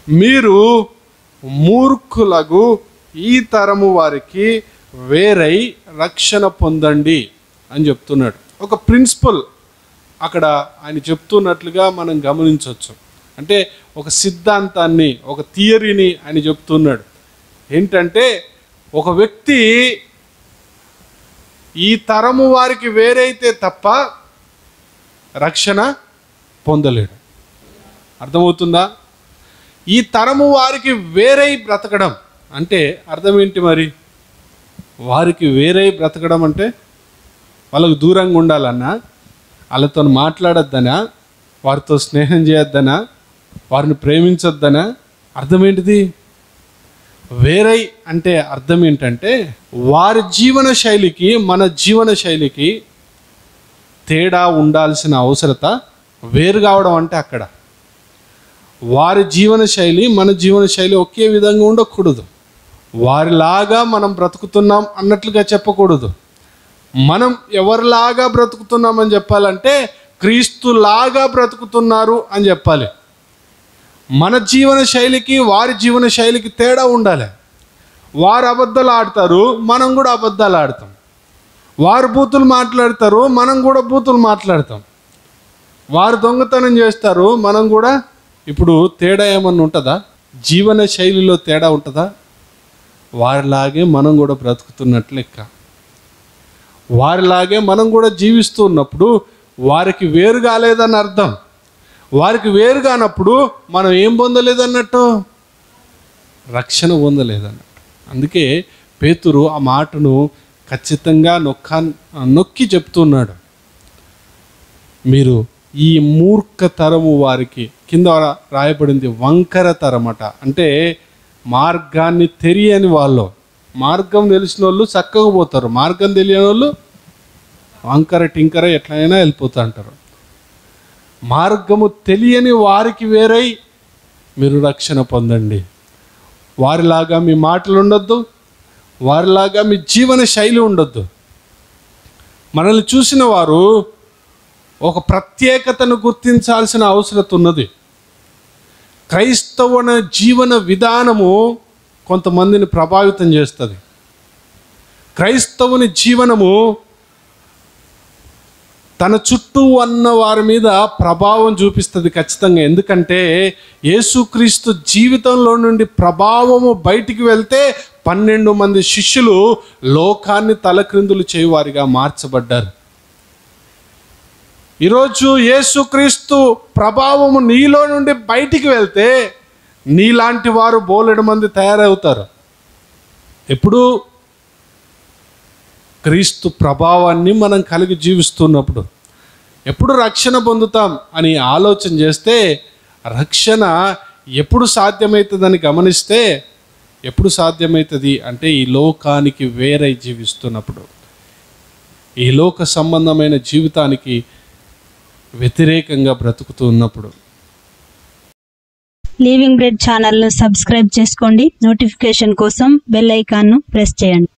మీరు మూర్ఖులగు ఈ తరము వారికి వేరై రక్షణ పొందండి అని చెప్తున్నాడు ఒక ప్రిన్సిపల్ అక్కడ ఆయన చెప్తున్నట్లుగా మనం గమనించవచ్చు అంటే ఒక సిద్ధాంతాన్ని ఒక థియరీని ఆయన చెప్తున్నాడు ఏంటంటే ఒక వ్యక్తి ఈ తరము వారికి వేరైతే తప్ప రక్షణ పొందలేడు అర్థమవుతుందా ఈ తరము వారికి వేరై బ్రతకడం అంటే అర్థం ఏంటి మరి వారికి వేరై బ్రతకడం అంటే వాళ్ళకు దూరంగా ఉండాలన్నా వాళ్ళతో మాట్లాడొద్దనా వారితో స్నేహం చేయొద్దనా వారిని ప్రేమించొద్దనా అర్థం ఏంటిది వేరై అంటే అర్థం ఏంటంటే వారి జీవన శైలికి మన జీవన శైలికి తేడా ఉండాల్సిన అవసరత వేరు కావడం అంటే అక్కడ వారి జీవన శైలి మన జీవన శైలి ఒకే విధంగా ఉండకూడదు వారిలాగా మనం బ్రతుకుతున్నాం అన్నట్లుగా చెప్పకూడదు మనం ఎవరిలాగా బ్రతుకుతున్నామని చెప్పాలంటే క్రీస్తులాగా బ్రతుకుతున్నారు అని చెప్పాలి మన జీవన శైలికి వారి జీవన శైలికి తేడా ఉండాలి వారు అబద్ధాలు ఆడతారు మనం కూడా అబద్ధాలు ఆడతాం వారు బూతులు మాట్లాడతారు మనం కూడా బూతులు మాట్లాడతాం వారు దొంగతనం చేస్తారు మనం కూడా ఇప్పుడు తేడా ఏమన్నా ఉంటుందా జీవన శైలిలో తేడా ఉంటుందా వారిలాగే మనం కూడా బ్రతుకుతున్నట్లు లెక్క వారిలాగే మనం కూడా జీవిస్తూ ఉన్నప్పుడు వారికి వేరు కాలేదని అర్థం వారికి వేరు కానప్పుడు మనం ఏం పొందలేదన్నట్టు రక్షణ పొందలేదన్నట్టు అందుకే పేతురు ఆ మాటను ఖచ్చితంగా నొక్క నొక్కి చెప్తున్నాడు మీరు ఈ మూర్ఖ తరము వారికి కింద రా- రాయబడింది వంకర తరమట అంటే మార్గాన్ని తెలియని వాళ్ళు మార్గం తెలిసిన వాళ్ళు చక్కగా పోతారు మార్గం తెలియని వాళ్ళు వంకర టింకర ఎట్లయినా వెళ్ళిపోతా అంటారు మార్గము తెలియని వారికి వేరై మీరు రక్షణ పొందండి వారిలాగా మీ మాటలు ఉండొద్దు వారిలాగా మీ జీవన శైలి ఉండొద్దు మనల్ని చూసిన వారు ఒక ప్రత్యేకతను గుర్తించాల్సిన అవసరం ఉన్నది క్రైస్తవున జీవన విధానము కొంతమందిని ప్రభావితం చేస్తుంది క్రైస్తవుని జీవనము తన చుట్టూ ఉన్న వారి మీద ప్రభావం చూపిస్తుంది ఖచ్చితంగా ఎందుకంటే యేసుక్రీస్తు జీవితంలో నుండి ప్రభావము బయటికి వెళ్తే పన్నెండు మంది శిష్యులు లోకాన్ని తలక్రిందులు చేయువారిగా మార్చబడ్డారు ఈరోజు యేసుక్రీస్తు ప్రభావము నీలో నుండి బయటికి వెళ్తే నీలాంటి వారు బోలెడు మంది తయారవుతారు ఎప్పుడు క్రీస్తు ప్రభావాన్ని మనం కలిగి జీవిస్తున్నప్పుడు ఎప్పుడు రక్షణ పొందుతాం అని ఆలోచన చేస్తే రక్షణ ఎప్పుడు సాధ్యమవుతుందని గమనిస్తే ఎప్పుడు సాధ్యమవుతుంది అంటే ఈ లోకానికి వేరై జీవిస్తున్నప్పుడు ఈ లోక సంబంధమైన జీవితానికి వ్యతిరేకంగా బ్రతుకుతూ ఉన్నప్పుడు లీవింగ్ బ్రెడ్ ఛానల్ను సబ్స్క్రైబ్ చేసుకోండి నోటిఫికేషన్ కోసం బెల్ ఐకాన్ను ప్రెస్ చేయండి